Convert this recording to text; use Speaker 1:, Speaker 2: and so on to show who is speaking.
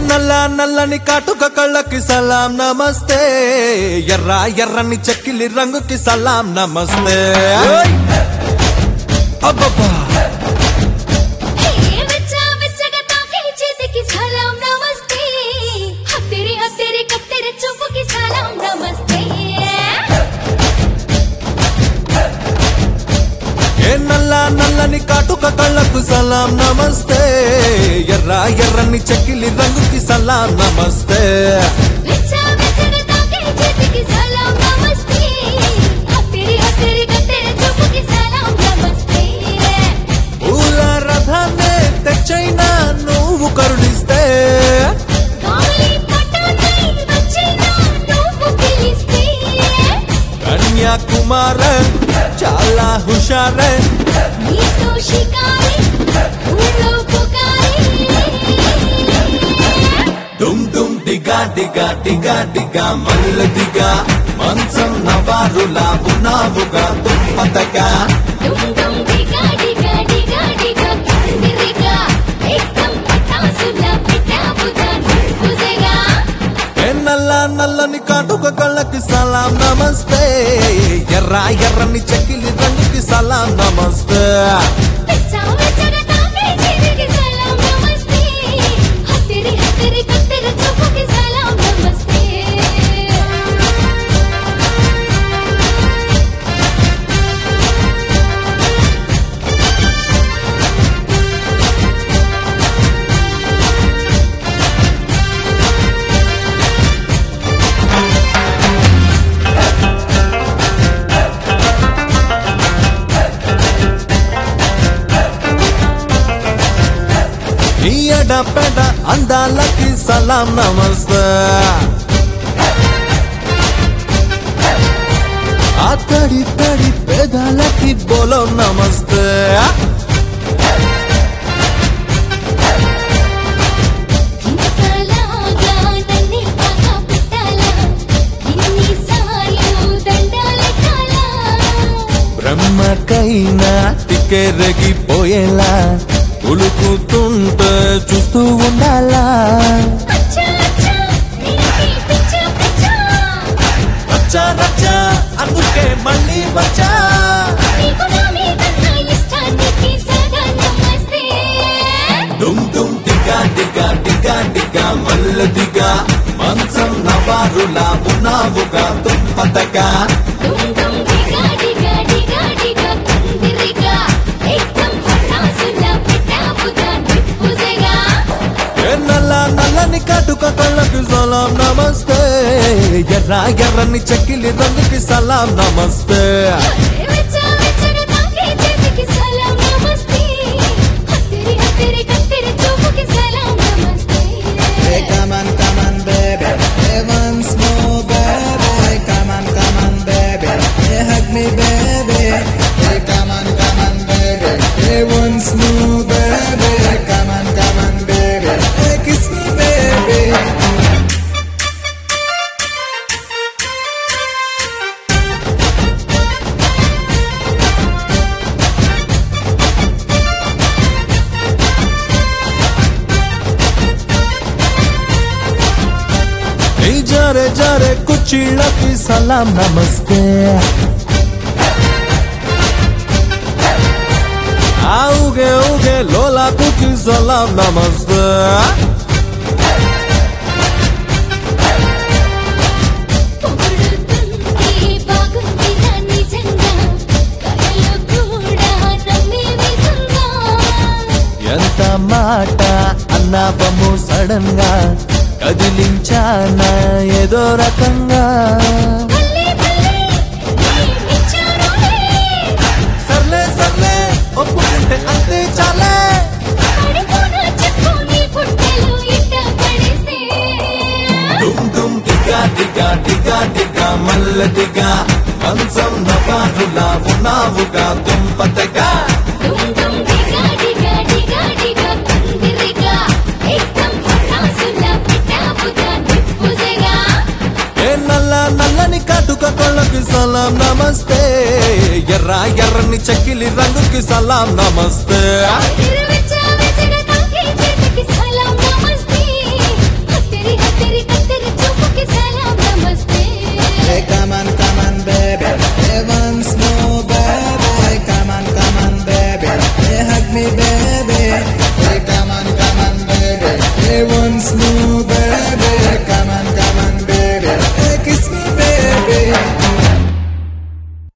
Speaker 1: నల్ల నల్లని కాటుక కళ్ళకి సలాం నమస్తే ఎర్ర ఎర్రని చెక్కిలి రంగుకి సలాం నమస్తే అబ్బబ్బా
Speaker 2: ఏ వెచ్చ వెచ్చగా తాకే చేతికి సలాం నమస్తే హత్తెరి హత్తెరి కత్తెరి చూపుకి సలాం నమస్తే
Speaker 1: ఏ నల్ల నల్లని కాటుక కళ్ళకు సలాం నమస్తే ఎర్ర ఎర్రని చెక్కిలి రంగుకి సలాం నమస్తే
Speaker 2: వెచ్చ వెచ్చగా తాకే చేతికి సలాం నమస్తే హత్తెరి హత్తెరి కత్తెరి చూపుకి సలాం నమస్తే
Speaker 1: పూల రథాన్నే తెచ్చైనా నువ్వు కరుణిస్తే
Speaker 2: గాలి పటాకై వచ్చినా నువ్వు పిలిస్తే
Speaker 1: కన్యాకుమార చాలా హుషారే
Speaker 2: నీతో షికారి ఊళ్ళో పుకారి
Speaker 1: డుమ్ డుమ్ డిగా డిగా డిగా డిగా మల్ల దిగా మంచం నవారులా ఉన్నావుగా దుప్పటగా
Speaker 2: డుమ్ డుమ్ డిగా డిగా డిగా డిగా కిందిరిగా ఏకం పటాసులా పెట్టావుగా నువ్వుజగా
Speaker 1: ఏ నల్ల నల్లని కాటుక కళ్ళకి సలాం నమస్తే ఎర్ర ఎర్రని చెక్కిలి రంగుకి సలాం నమస్తే
Speaker 2: వెచ్చా వెచ్చగా తాకే చేతికి సలాం నమస్తే హత్తెరి హత్తెరి కత్తెరి చూపుకి సలాం నమస్తే
Speaker 1: ఈ ఎడపెడ అందాలకి సలాం నమస్తే ఆ తడి తడి పేదాలకి బోలో నమస్తే
Speaker 2: కింతలాగా నన్నే కాక పెట్టాలా ఇన్నిసార్లు దండాలెక్కాలా
Speaker 1: బ్రహ్మకైనా తిక్కెరగిపోయేలా ఉలుకుతుంటే చూస్తూ ఉండాలా
Speaker 2: అచ్చా అచ్చా నీకి పిచ్చ పిచ్చ
Speaker 1: వచ్చా రచ్చా అందుకే మళ్ళీ వచ్చా
Speaker 2: నీకు నా మీద నా ఇష్టానికి సదా నమస్తే
Speaker 1: డుమ్ డుమ్ దిగా దిగా దిగా దిగా మల్ల దిగా మంచం నవారులా ఉన్నావుగా దుప్పటగా
Speaker 2: డుమ్ డుమ్ డిగా డిగా డిగా డిగా కిందిరిగా ఏకం పటాసులా పెట్టావుగా నిప్పుజగా
Speaker 1: ఏ నల్ల నల్లని కాటుక కళ్ళకి సలాం నమస్తే ఎర్ర ఎర్రని చెక్కిలి రంగుకి సలాం నమస్తే
Speaker 2: వెచ్చ వెచ్చగా తాకే చేతికి సలాం నమస్తే హత్తెరి హత్తెరి కత్తెరి చూపుకి సలాం నమస్తే
Speaker 3: Hey, come on, come on, baby. Hey, once more, baby. Hey, come on, come on, baby. Hey, hug me, baby. Hey, come on, come on, baby. Hey, once more, baby. Hey, come on, come on, baby. Hey, kiss me, baby.
Speaker 1: ఈ జరే జరే కుచ్చిళ్ళకి సలాం నమస్తే ఆ ఊగే ఊగే లోలాకుకి సలాం నమస్తే
Speaker 2: పొగుడుతుంది బాగుందిరా నిజంగా కలలు కూడా నమ్మే విధంగా
Speaker 1: ఎంత మాట అన్నాపము సడన్ గా కదిలించానా ఏదో రకంగా
Speaker 2: భలే భలే ఇచ్చారోలే
Speaker 1: సర్లే సర్లే ఒప్పుకుంటే అంతే చాలే
Speaker 2: పడిపోనా చెప్పు నీ పుట్టెలు ఇట్ట పడేస్తే
Speaker 1: డుమ్ డుమ్ దిగా దిగా దిగా దిగా మల్ల దిగా మంచం నవారులా ఉన్నావుగా దుంపతగా
Speaker 2: డుమ్ డుమ్ డిగా డిగా డిగా డిగా కిందిరిగా ఏకం పటాసులా పెట్టావుగా నిప్పుజగా
Speaker 1: ఏ నల్ల నల్లని కాటుక కొళ్ళకి సలాం నమస్తే ఎర్ర ఎర్రని చెక్కిలి రంగుకి సలాం నమస్తే
Speaker 2: తిరు